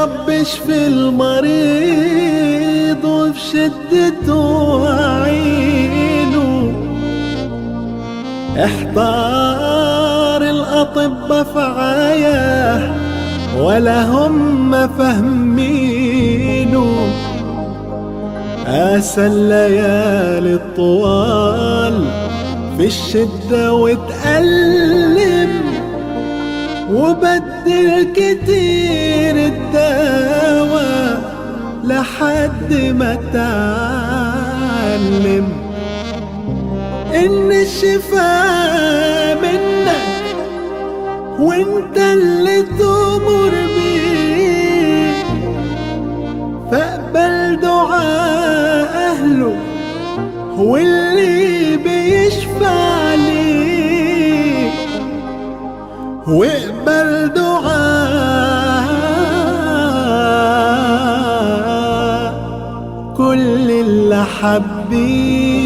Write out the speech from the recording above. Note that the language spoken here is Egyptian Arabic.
رب اشفي المريض وفي شدته عينه احتار الأطباء في عياه ولا هم فهمينه قاسى الليالي الطوال في الشدة وتألم وبدل كتير الدواء لحد ما تعلم ان الشفاء منك وانت اللي تمر بيه فاقبل دعاء اهله واللي بيشفع ليه واقبل دعاء كل اللي حبيه